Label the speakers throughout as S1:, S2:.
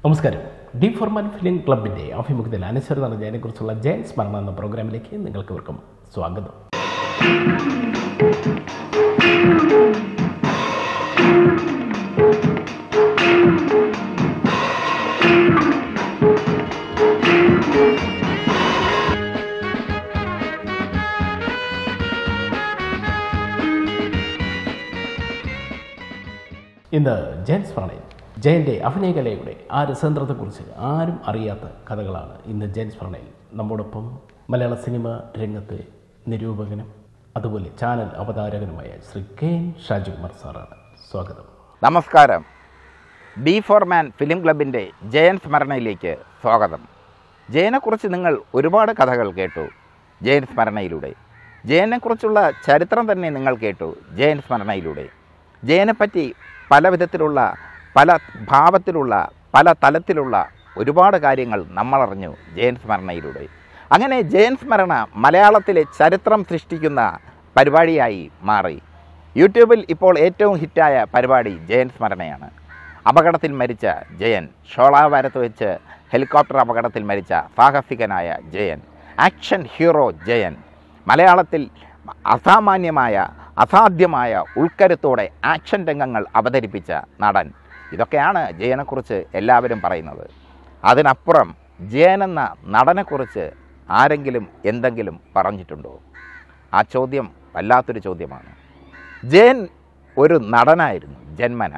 S1: നമസ്കാരം ഡി ഫോർമാൻ ഫിലിം ക്ലബിൻ്റെ ആഭിമുഖ്യത്തിൽ അനശ്വര നടന്നതിനെക്കുറിച്ചുള്ള ജയൻ സ്മരണ എന്ന പ്രോഗ്രാമിലേക്ക് നിങ്ങൾക്ക് ഇവർക്കും സ്വാഗതം ഇന്ന് ജയൻ സ്മരണയിൽ ജയൻ്റെ അഭിനയകലയുടെ ആ രസതന്ത്രത്തെക്കുറിച്ച് ആരും അറിയാത്ത കഥകളാണ് ഇന്ന് ജയൻ സ്മരണയിൽ നമ്മോടൊപ്പം മലയാള സിനിമ രംഗത്തെ നിരൂപകനും അതുപോലെ ചാനൽ അവതാരകനുമായ ശ്രീ കെ എൻ ഷാജികുമാർ സാറാണ് സ്വാഗതം
S2: നമസ്കാരം ഡി ഫോർ മാൻ ഫിലിം ക്ലബിൻ്റെ ജയൻ സ്മരണയിലേക്ക് സ്വാഗതം ജയനെക്കുറിച്ച് നിങ്ങൾ ഒരുപാട് കഥകൾ കേട്ടു ജയൻ സ്മരണയിലൂടെ ജയനെക്കുറിച്ചുള്ള ചരിത്രം തന്നെ നിങ്ങൾ കേട്ടു ജയൻ സ്മരണയിലൂടെ ജയനെപ്പറ്റി പല വിധത്തിലുള്ള പല ഭാവത്തിലുള്ള പല തലത്തിലുള്ള ഒരുപാട് കാര്യങ്ങൾ നമ്മളറിഞ്ഞു ജയൻ സ്മരണയിലൂടെ അങ്ങനെ ജയൻ സ്മരണ മലയാളത്തിലെ ചരിത്രം സൃഷ്ടിക്കുന്ന പരിപാടിയായി മാറി യൂട്യൂബിൽ ഇപ്പോൾ ഏറ്റവും ഹിറ്റായ പരിപാടി ജയൻ സ്മരണയാണ് അപകടത്തിൽ മരിച്ച ജയൻ ഷോളാവാരത്ത് വെച്ച് ഹെലികോപ്റ്റർ അപകടത്തിൽ മരിച്ച സാഹസികനായ ജയൻ ആക്ഷൻ ഹീറോ ജയൻ മലയാളത്തിൽ അസാമാന്യമായ അസാധ്യമായ ഉൾക്കരുത്തോടെ ആക്ഷൻ രംഗങ്ങൾ അവതരിപ്പിച്ച നടൻ ഇതൊക്കെയാണ് ജയനെക്കുറിച്ച് എല്ലാവരും പറയുന്നത് അതിനപ്പുറം ജയൻ എന്ന നടനെക്കുറിച്ച് ആരെങ്കിലും എന്തെങ്കിലും പറഞ്ഞിട്ടുണ്ടോ ആ ചോദ്യം വല്ലാത്തൊരു ചോദ്യമാണ് ജയൻ ഒരു നടനായിരുന്നു ജന്മന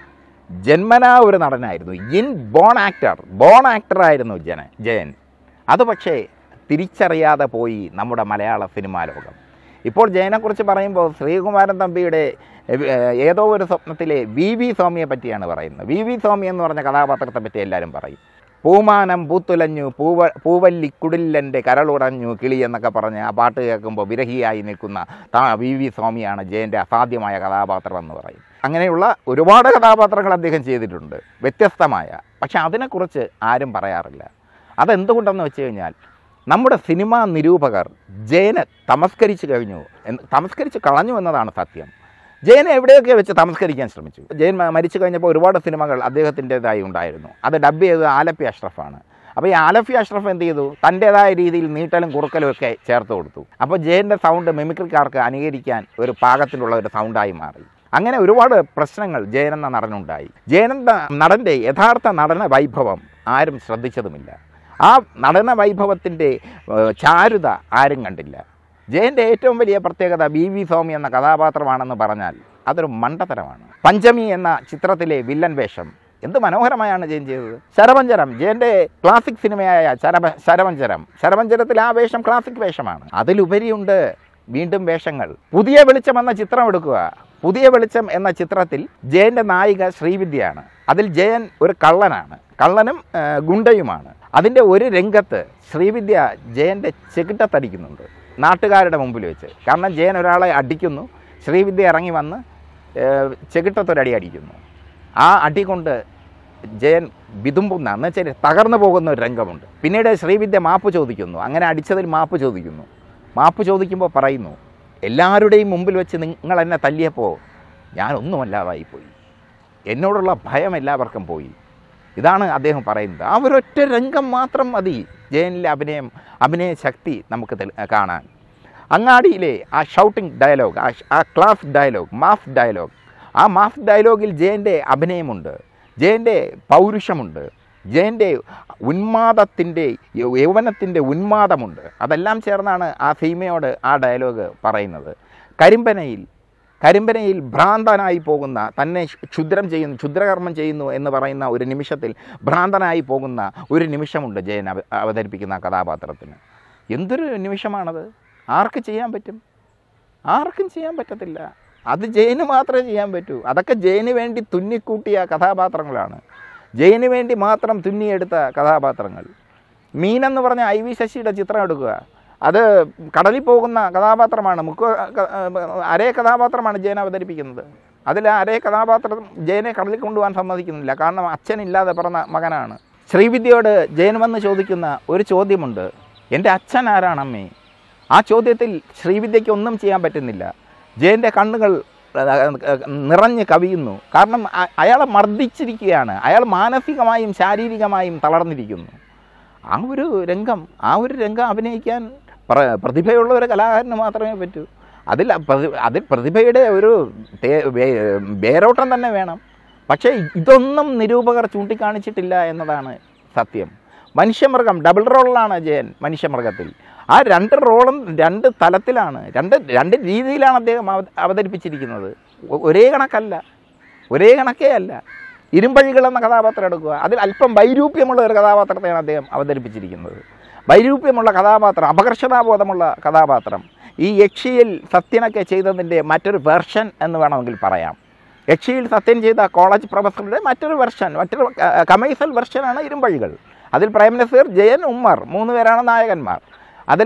S2: ജന്മന ഒരു നടനായിരുന്നു ഇൻ ബോൺ ആക്ടർ ബോൺ ആക്ടറായിരുന്നു ജന ജയൻ അത് പക്ഷേ തിരിച്ചറിയാതെ പോയി നമ്മുടെ മലയാള സിനിമാ ലോകം ഇപ്പോൾ ജയനെക്കുറിച്ച് പറയുമ്പോൾ ശ്രീകുമാരൻ തമ്പിയുടെ ഏഹ്, ഏതോ ഒരു സ്വപ്നത്തിലെ വി വി സ്വാമിയെ പറ്റിയാണ് പറയുന്നത് വി വി സ്വാമി എന്ന് പറഞ്ഞ കഥാപാത്രത്തെ പറ്റി എല്ലാവരും പറയും പൂമാനം പൂത്തുലഞ്ഞു പൂവ പൂവല്ലി കുടില്ലൻ്റെ കരളുടഞ്ഞു കിളി എന്നൊക്കെ പറഞ്ഞ് ആ പാട്ട് കേൾക്കുമ്പോൾ വിരഹിയായി നിൽക്കുന്ന താ വി വി സ്വാമിയാണ് ജയൻ്റെ അസാധ്യമായ കഥാപാത്രം എന്ന് പറയും അങ്ങനെയുള്ള ഒരുപാട് കഥാപാത്രങ്ങൾ അദ്ദേഹം ചെയ്തിട്ടുണ്ട് വ്യത്യസ്തമായ പക്ഷെ അതിനെക്കുറിച്ച് ആരും പറയാറില്ല അതെന്തുകൊണ്ടെന്ന് വെച്ച് കഴിഞ്ഞാൽ നമ്മുടെ സിനിമാ നിരൂപകർ ജയനെ തമസ്കരിച്ചു കഴിഞ്ഞു എന്ന് തമസ്കരിച്ച് കളഞ്ഞു എന്നതാണ് സത്യം ജയനെ എവിടെയൊക്കെ വെച്ച് തമസ്കരിക്കാൻ ശ്രമിച്ചു ജയൻ മ- മരിച്ചു കഴിഞ്ഞപ്പോൾ ഒരുപാട് സിനിമകൾ അദ്ദേഹത്തിൻ്റെതായി ഉണ്ടായിരുന്നു അത് ഡബ് ചെയ്തത് ആലപ്പി അഷ്റഫാണ് അപ്പോൾ ഈ ആലപ്പി അഷ്റഫ് എന്ത് ചെയ്തു തൻ്റേതായ രീതിയിൽ നീട്ടലും കുറുക്കലും ഒക്കെ ചേർത്ത് കൊടുത്തു അപ്പോൾ ജയൻ്റെ സൗണ്ട് മിമിക്രിക്കാർക്ക് അനുകരിക്കാൻ ഒരു പാകത്തിലുള്ള ഒരു സൗണ്ടായി മാറി അങ്ങനെ ഒരുപാട് പ്രശ്നങ്ങൾ ജയൻ എന്ന നടനുണ്ടായി ജയൻ എന്ന നടൻ്റെ യഥാർത്ഥ നടന വൈഭവം ആരും ശ്രദ്ധിച്ചതുമില്ല ആ നടന വൈഭവത്തിൻ്റെ ഏഹ്, ചാരുത ആരും കണ്ടില്ല ജയൻ്റെ ഏറ്റവും വലിയ പ്രത്യേകത ബി വി സ്വാമി എന്ന കഥാപാത്രമാണെന്ന് പറഞ്ഞാൽ അതൊരു മണ്ടത്തരമാണ് പഞ്ചമി എന്ന ചിത്രത്തിലെ വില്ലൻ വേഷം എന്ത് മനോഹരമായാണ് ജയൻ ചെയ്തത് ശരവഞ്ചരം ജയൻ്റെ ക്ലാസിക് സിനിമയായ ശരവ ശരവഞ്ചരം ശരവഞ്ചരത്തിൽ ആ വേഷം ക്ലാസിക് വേഷമാണ് അതിലുപരിയുണ്ട് വീണ്ടും വേഷങ്ങൾ പുതിയ വെളിച്ചം എന്ന ചിത്രം എടുക്കുക പുതിയ വെളിച്ചം എന്ന ചിത്രത്തിൽ ജയൻ്റെ നായിക ശ്രീവിദ്യയാണ് അതിൽ ജയൻ ഒരു കള്ളനാണ് കള്ളനും ആ, ഗുണ്ടയുമാണ് അതിൻ്റെ ഒരു രംഗത്ത് ശ്രീവിദ്യ ജയൻ്റെ ചെകിട്ടത്തടിക്കുന്നുണ്ട് നാട്ടുകാരുടെ മുമ്പിൽ വെച്ച് കാരണം ജയൻ ഒരാളെ അടിക്കുന്നു ശ്രീവിദ്യ ഇറങ്ങി വന്ന് ഏ, ചെകിട്ടത്തൊരടി അടിക്കുന്നു ആ അടി കൊണ്ട് ജയൻ വിതുമ്പുന്ന എന്ന് വെച്ചാൽ തകർന്നു പോകുന്ന ഒരു രംഗമുണ്ട് പിന്നീട് ശ്രീവിദ്യ മാപ്പ് ചോദിക്കുന്നു അങ്ങനെ അടിച്ചതിൽ മാപ്പ് ചോദിക്കുന്നു മാപ്പ് ചോദിക്കുമ്പോൾ പറയുന്നു എല്ലാവരുടെയും മുമ്പിൽ വെച്ച് നിങ്ങൾ എന്നെ തല്ലിയപ്പോൾ ഞാനൊന്നുമല്ലാതായി പോയി എന്നോടുള്ള ഭയം എല്ലാവർക്കും പോയി ഇതാണ് അദ്ദേഹം പറയുന്നത് ആ ഒരൊറ്റ രംഗം മാത്രം മതി ജയനിലെ അഭിനയം അഭിനയ ശക്തി നമുക്ക് തെളി- കാണാൻ അങ്ങാടിയിലെ ആ ഷൗട്ടിംഗ് ഡയലോഗ് ആ ഷ്- ആ ക്ലാസ് ഡയലോഗ് മാസ് ഡയലോഗ് ആ മാസ് ഡയലോഗിൽ ജയൻ്റെ അഭിനയമുണ്ട് ജയൻ്റെ പൗരുഷമുണ്ട് ജയൻ്റെ ഉന്മാദത്തിൻ്റെ യൗ- യൗവനത്തിൻ്റെ ഉന്മാദമുണ്ട് അതെല്ലാം ചേർന്നാണ് ആ സീമയോട് ആ ഡയലോഗ് പറയുന്നത് കരിമ്പനയിൽ കരിമ്പനയിൽ ഭ്രാന്തനായി പോകുന്ന തന്നെ ക്ഷുദ്രം ചെയ്യുന്നു ക്ഷുദ്രകർമ്മം ചെയ്യുന്നു എന്ന് പറയുന്ന ഒരു നിമിഷത്തിൽ ഭ്രാന്തനായി പോകുന്ന ഒരു നിമിഷമുണ്ട് ജയൻ അവ- അവതരിപ്പിക്കുന്ന ആ കഥാപാത്രത്തിന് എന്തൊരു നിമിഷമാണത് ആർക്ക് ചെയ്യാൻ പറ്റും ആർക്കും ചെയ്യാൻ പറ്റത്തില്ല അത് ജയന് മാത്രമേ ചെയ്യാൻ പറ്റൂ അതൊക്കെ ജയന് വേണ്ടി തുന്നിക്കൂട്ടിയ കഥാപാത്രങ്ങളാണ് ജയന് വേണ്ടി മാത്രം തുന്നിയെടുത്ത കഥാപാത്രങ്ങൾ മീനെന്ന് പറഞ്ഞ ഐ വി ശശിയുടെ ചിത്രം എടുക്കുക അത് കടലിൽ പോകുന്ന കഥാപാത്രമാണ് മുഖ ക- അരേ കഥാപാത്രമാണ് ജയൻ അവതരിപ്പിക്കുന്നത് അതിൽ ആ അരേ കഥാപാത്രം ജയനെ കടലിൽ കൊണ്ടുപോകാൻ സമ്മതിക്കുന്നില്ല കാരണം അച്ഛനില്ലാതെ പിറന്ന മകനാണ് ശ്രീവിദ്യയോട് ജയൻ വന്ന് ചോദിക്കുന്ന ഒരു ചോദ്യമുണ്ട് എൻ്റെ അച്ഛൻ ആരാണ് അമ്മേ ആ ചോദ്യത്തിൽ ശ്രീവിദ്യയ്ക്ക് ഒന്നും ചെയ്യാൻ പറ്റുന്നില്ല ജയൻ്റെ കണ്ണുകൾ നിറഞ്ഞ് കവിയുന്നു കാരണം അ- അയാളെ മർദ്ദിച്ചിരിക്കുകയാണ് അയാൾ മാനസികമായും ശാരീരികമായും തളർന്നിരിക്കുന്നു ആ ഒരു രംഗം ആ ഒരു രംഗം അഭിനയിക്കാൻ പ്ര- പ്രതിഭയുള്ള ഒരു കലാകാരന് മാത്രമേ പറ്റൂ അതിൽ പ്രതി- അതിൽ പ്രതിഭയുടെ ഒരു തേ- വേ- വേരോട്ടം തന്നെ വേണം പക്ഷേ ഇതൊന്നും നിരൂപകർ ചൂണ്ടിക്കാണിച്ചിട്ടില്ല എന്നതാണ് സത്യം മനുഷ്യമൃഗം ഡബിൾ റോളിലാണ് ജയൻ മനുഷ്യമൃഗത്തിൽ ആ രണ്ട് റോളും രണ്ട് തലത്തിലാണ് രണ്ട് രണ്ട് രീതിയിലാണ് അദ്ദേഹം അവ- അവതരിപ്പിച്ചിരിക്കുന്നത് ഒ- ഒരേ കണക്കല്ല ഒരേ കണക്കേ അല്ല ഇരുമ്പഴികൾ എന്ന കഥാപാത്രം എടുക്കുക അതിൽ അല്പം വൈരൂപ്യമുള്ള ഒരു കഥാപാത്രത്തെയാണ് അദ്ദേഹം അവതരിപ്പിച്ചിരിക്കുന്നത് വൈരൂപ്യമുള്ള കഥാപാത്രം അപകർഷതാബോധമുള്ള കഥാപാത്രം ഈ യക്ഷിയിൽ സത്യനൊക്കെ ചെയ്തതിൻ്റെ മറ്റൊരു വെർഷൻ എന്ന് വേണമെങ്കിൽ പറയാം യക്ഷിയിൽ സത്യം ചെയ്ത കോളേജ് പ്രൊഫസറുടെ മറ്റൊരു വെർഷൻ മറ്റൊരു കമേഴ്സൽ വെർഷനാണ് ഇരുമ്പഴികൾ അതിൽ പ്രേം നസീർ ജയൻ ഉമ്മർ മൂന്ന് പേരാണ് നായകന്മാർ അതിൽ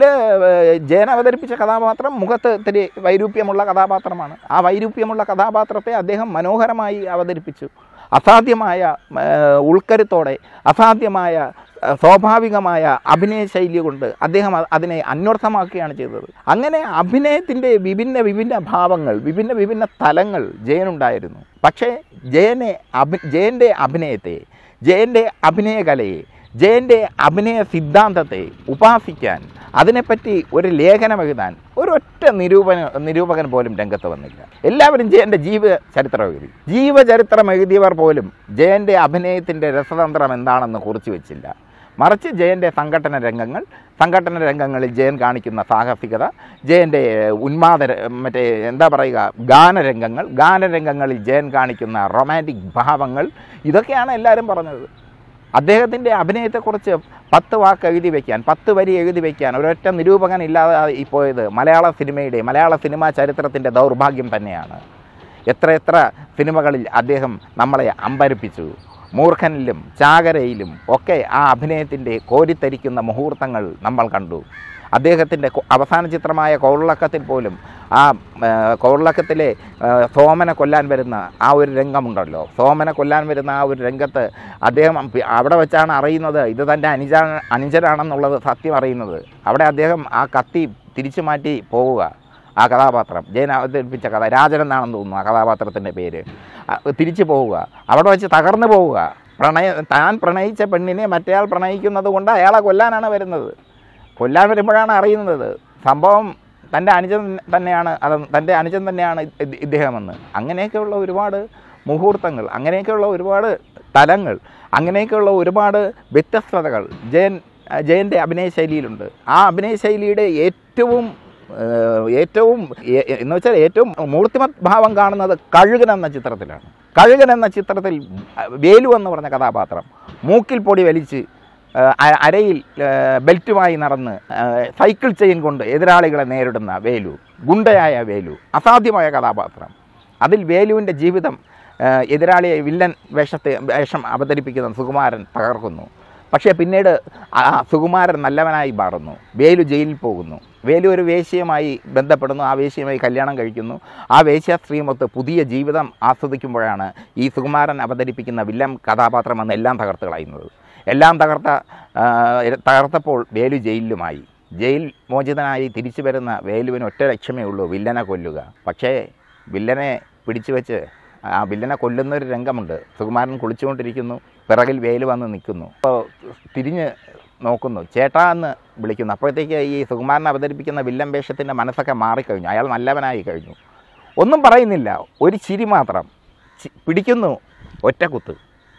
S2: ജയൻ അവതരിപ്പിച്ച കഥാപാത്രം മുഖത്ത് ഇത്തിരി വൈരൂപ്യമുള്ള കഥാപാത്രമാണ് ആ വൈരൂപ്യമുള്ള കഥാപാത്രത്തെ അദ്ദേഹം മനോഹരമായി അവതരിപ്പിച്ചു അസാധ്യമായ ഏഹ്, ഉൾക്കരുത്തോടെ അസാധ്യമായ ഏഹ്, സ്വാഭാവികമായ അഭിനയ ശൈലി കൊണ്ട് അദ്ദേഹം അ- അതിനെ അന്വർത്ഥമാക്കുകയാണ് ചെയ്തത് അങ്ങനെ അഭിനയത്തിൻ്റെ വിഭിന്ന വിഭിന്ന ഭാവങ്ങൾ വിഭിന്ന വിഭിന്ന തലങ്ങൾ ജയനുണ്ടായിരുന്നു പക്ഷേ ജയനെ അഭി ജയൻ്റെ അഭിനയത്തെ ജയൻ്റെ അഭിനയകലയെ ജയൻ്റെ അഭിനയ സിദ്ധാന്തത്തെ ഉപാസിക്കാൻ അതിനെപ്പറ്റി ഒരു ലേഖനം എഴുതാൻ ഒരൊറ്റ നിരൂപന നിരൂപകൻ പോലും രംഗത്ത് വന്നില്ല എല്ലാവരും ജയൻ്റെ ജീവ ചരിത്രം എഴുതി ജീവചരിത്രം എഴുതിയവർ പോലും ജയൻ്റെ അഭിനയത്തിൻ്റെ രസതന്ത്രം എന്താണെന്ന് കുറിച്ച് വെച്ചില്ല മറിച്ച് ജയൻ്റെ സംഘടന രംഗങ്ങൾ സംഘടന രംഗങ്ങളിൽ ജയൻ കാണിക്കുന്ന സാഹസികത ജയൻ്റെ ഉന്മാദ ര- മറ്റേ എന്താ പറയുക ഗാനരംഗങ്ങൾ ഗാനരംഗങ്ങളിൽ ജയൻ കാണിക്കുന്ന റൊമാൻറ്റിക് ഭാവങ്ങൾ ഇതൊക്കെയാണ് എല്ലാവരും പറഞ്ഞത് അദ്ദേഹത്തിൻ്റെ അഭിനയത്തെക്കുറിച്ച് പത്ത് വാക്ക് എഴുതി വയ്ക്കാൻ പത്ത് വരി എഴുതി വയ്ക്കാൻ ഒരൊറ്റ നിരൂപകൻ ഇല്ലാതെ ഈ പോയത് മലയാള സിനിമയുടെ മലയാള സിനിമാ ചരിത്രത്തിൻ്റെ ദൗർഭാഗ്യം തന്നെയാണ് എത്ര എത്ര സിനിമകളിൽ അദ്ദേഹം നമ്മളെ അമ്പരപ്പിച്ചു മൂർഖനിലും ചാകരയിലും ഒക്കെ ആ അഭിനയത്തിൻ്റെ കോരിത്തരിക്കുന്ന മുഹൂർത്തങ്ങൾ നമ്മൾ കണ്ടു അദ്ദേഹത്തിൻ്റെ കൊ- അവസാന ചിത്രമായ കോളിളക്കത്തിൽ പോലും ആ ആ, കോളിളക്കത്തിലെ ആ, സോമനെ കൊല്ലാൻ വരുന്ന ആ ഒരു രംഗമുണ്ടല്ലോ സോമനെ കൊല്ലാൻ വരുന്ന ആ ഒരു രംഗത്ത് അദ്ദേഹം പി- അവിടെ വെച്ചാണ് അറിയുന്നത് ഇത് തൻ്റെ അനുജ അനുജനാണെന്നുള്ളത് സത്യം അറിയുന്നത് അവിടെ അദ്ദേഹം ആ കത്തി തിരിച്ചു മാറ്റി പോവുക ആ കഥാപാത്രം ജയൻ അവതരിപ്പിച്ച കഥ രാജൻ എന്നാണെന്ന് തോന്നുന്നു ആ കഥാപാത്രത്തിൻ്റെ പേര് ആ, തിരിച്ചു പോവുക അവിടെ വെച്ച് തകർന്നു പോവുക പ്രണയ താൻ പ്രണയിച്ച പെണ്ണിനെ മറ്റേയാൾ പ്രണയിക്കുന്നത് കൊണ്ട് അയാളെ കൊല്ലാനാണ് വരുന്നത് കൊല്ലാൻ വരുമ്പോഴാണ് അറിയുന്നത് സംഭവം തൻ്റെ അനുജൻ തന്നെയാണ് അത് തൻ്റെ അനുജൻ തന്നെയാണ് ഇത് ഇദ്ദേഹമെന്ന് അങ്ങനെയൊക്കെയുള്ള ഒരുപാട് മുഹൂർത്തങ്ങൾ അങ്ങനെയൊക്കെയുള്ള ഒരുപാട് തലങ്ങൾ അങ്ങനെയൊക്കെയുള്ള ഒരുപാട് വ്യത്യസ്തതകൾ ജയൻ ജയൻ്റെ അഭിനയ ശൈലിയിലുണ്ട് ആ അഭിനയ ശൈലിയുടെ ഏറ്റവും ഏഹ്, ഏറ്റവും എ- എ- എന്ന് വെച്ചാൽ ഏറ്റവും മൂർത്തിമത് ഭാവം കാണുന്നത് കഴുകൻ എന്ന ചിത്രത്തിലാണ് കഴുകൻ എന്ന ചിത്രത്തിൽ വേലു എന്ന് പറഞ്ഞ കഥാപാത്രം മൂക്കിൽ പൊടി വലിച്ച് ഏഹ്, അ- അരയിൽ ഏഹ്, ബെൽറ്റുമായി നടന്ന് ഏഹ്, സൈക്കിൾ ചെയിൻ കൊണ്ട് എതിരാളികളെ നേരിടുന്ന വേലു ഗുണ്ടയായ വേലു അസാധ്യമായ കഥാപാത്രം അതിൽ വേലുവിൻ്റെ ജീവിതം ഏഹ്, എതിരാളിയെ വില്ലൻ വേഷത്തെ വേഷം അവതരിപ്പിക്കുന്ന സുകുമാരൻ തകർക്കുന്നു പക്ഷേ പിന്നീട് ആ സുകുമാരൻ നല്ലവനായി മാറുന്നു വേലു ജയിലിൽ പോകുന്നു വേലു ഒരു വേശ്യയുമായി ബന്ധപ്പെടുന്നു ആ വേശ്യയുമായി കല്യാണം കഴിക്കുന്നു ആ വേശ്യ സ്ത്രീമൊത്ത് പുതിയ ജീവിതം ആസ്വദിക്കുമ്പോഴാണ് ഈ സുകുമാരൻ അവതരിപ്പിക്കുന്ന വില്ലൻ കഥാപാത്രം എന്ന് എല്ലാം തകർത്ത് കളയുന്നത് എല്ലാം തകർത്ത ആ, തകർത്തപ്പോൾ വേലു ജയിലിലുമായി ജയിൽ മോചിതനായി തിരിച്ചു വരുന്ന വേലുവിന് ഒറ്റ ലക്ഷ്യമേ ഉള്ളൂ വില്ലനെ കൊല്ലുക പക്ഷേ വില്ലനെ പിടിച്ചു വെച്ച് ആ വില്ലനെ കൊല്ലുന്ന ഒരു രംഗമുണ്ട് സുകുമാരൻ കുളിച്ചുകൊണ്ടിരിക്കുന്നു പിറകിൽ വേല് വന്ന് നിൽക്കുന്നു അപ്പോൾ തിരിഞ്ഞ് നോക്കുന്നു ചേട്ടാ എന്ന് വിളിക്കുന്നു അപ്പോഴത്തേക്ക് ഈ സുകുമാരൻ അവതരിപ്പിക്കുന്ന വില്ലൻ വേഷത്തിൻ്റെ മനസ്സൊക്കെ മാറിക്കഴിഞ്ഞു അയാൾ നല്ലവനായി കഴിഞ്ഞു ഒന്നും പറയുന്നില്ല ഒരു ചിരി മാത്രം ചി- പിടിക്കുന്നു ഒറ്റ കുത്ത്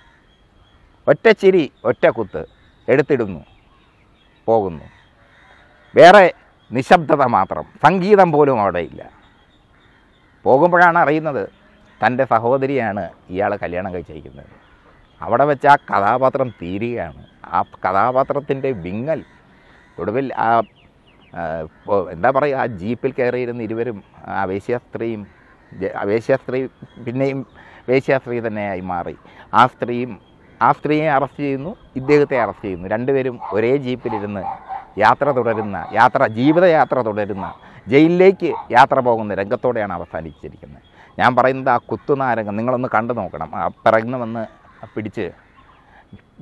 S2: ഒറ്റ ചിരി ഒറ്റ കുത്ത് എടുത്തിടുന്നു പോകുന്നു വേറെ നിശബ്ദത മാത്രം സംഗീതം പോലും അവിടെ ഇല്ല പോകുമ്പോഴാണ് അറിയുന്നത് തൻ്റെ സഹോദരിയാണ് ഇയാൾ കല്യാണം കഴിച്ചിരിക്കുന്നത് അവിടെ വെച്ച് ആ കഥാപാത്രം തീരുകയാണ് ആ കഥാപാത്രത്തിൻ്റെ വിങ്ങൽ ഒടുവിൽ ആ ആ, ഇപ്പോ എന്താ പറയുക ആ ജീപ്പിൽ കയറിയിരുന്ന ഇരുവരും ആ വേശ്യാസ്ത്രീയും ജ- ആ വേശ്യാസ്ത്രീ പിന്നെയും വേശ്യാസ്ത്രീ തന്നെയായി മാറി ആ സ്ത്രീയും ആ സ്ത്രീയെ അറസ്റ്റ് ചെയ്യുന്നു ഇദ്ദേഹത്തെ അറസ്റ്റ് ചെയ്യുന്നു രണ്ടുപേരും ഒരേ ജീപ്പിലിരുന്ന് യാത്ര തുടരുന്ന യാത്ര ജീവിതയാത്ര തുടരുന്ന ജയിലിലേക്ക് യാത്ര പോകുന്ന രംഗത്തോടെയാണ് അവസാനിച്ചിരിക്കുന്നത് ഞാൻ പറയുന്നത് ആ കുത്തുനാരംഗം നിങ്ങളൊന്ന് കണ്ടു നോക്കണം ആ പിറകുന്ന് വന്ന് പിടിച്ച്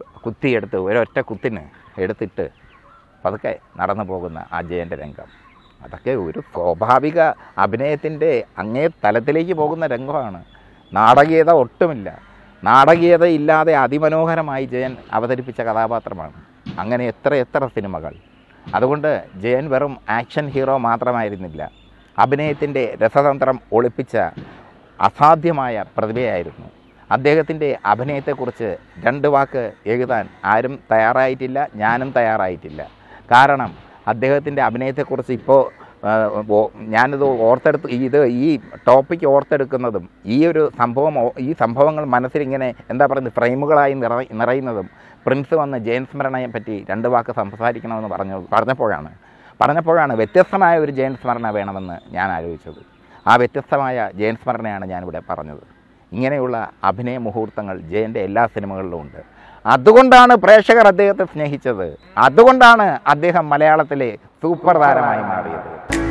S2: കുത്തിയെടുത്ത് ഒരൊറ്റ കുത്തിന് എടുത്തിട്ട് പതുക്കെ നടന്നു പോകുന്ന ആ ജയൻ്റെ രംഗം അതൊക്കെ ഒരു സ്വാഭാവിക അഭിനയത്തിൻ്റെ അങ്ങേ തലത്തിലേക്ക് പോകുന്ന രംഗമാണ് നാടകീയത ഒട്ടുമില്ല നാടകീയത ഇല്ലാതെ അതിമനോഹരമായി ജയൻ അവതരിപ്പിച്ച കഥാപാത്രമാണ് അങ്ങനെ എത്ര എത്ര സിനിമകൾ അതുകൊണ്ട് ജയൻ വെറും ആക്ഷൻ ഹീറോ മാത്രമായിരുന്നില്ല അഭിനയത്തിൻ്റെ രസതന്ത്രം ഒളിപ്പിച്ച അസാധ്യമായ പ്രതിഭയായിരുന്നു അദ്ദേഹത്തിൻ്റെ അഭിനയത്തെക്കുറിച്ച് രണ്ട് വാക്ക് എഴുതാൻ ആരും തയ്യാറായിട്ടില്ല ഞാനും തയ്യാറായിട്ടില്ല കാരണം അദ്ദേഹത്തിൻ്റെ അഭിനയത്തെക്കുറിച്ച് ഇപ്പോൾ ആ, ഓ- ഞാനിത് ഓർത്തെടുത്ത് ഇത് ഈ ടോപ്പിക്ക് ഓർത്തെടുക്കുന്നതും ഈ ഒരു സംഭവം ഓ- ഈ സംഭവങ്ങൾ മനസ്സിലിങ്ങനെ എന്താ പറയുന്നത് ഫ്രെയിമുകളായി നിറ നിറയുന്നതും പ്രിൻസ് വന്ന് ജയൻ സ്മരണയെ പറ്റി രണ്ട് വാക്ക് സംസാരിക്കണമെന്ന് പറഞ്ഞു പറഞ്ഞപ്പോഴാണ് പറഞ്ഞപ്പോഴാണ് വ്യത്യസ്തമായ ഒരു ജയൻ സ്മരണ വേണമെന്ന് ഞാൻ ആലോചിച്ചത് ആ വ്യത്യസ്തമായ ജയൻ സ്മരണയാണ് ഞാനിവിടെ പറഞ്ഞത് ഇങ്ങനെയുള്ള അഭിനയ മുഹൂർത്തങ്ങൾ ജയൻ്റെ എല്ലാ സിനിമകളിലും ഉണ്ട് അതുകൊണ്ടാണ് പ്രേക്ഷകർ അദ്ദേഹത്തെ സ്നേഹിച്ചത് അതുകൊണ്ടാണ് അദ്ദേഹം മലയാളത്തിലെ സൂപ്പർ താരമായി മാറിയത്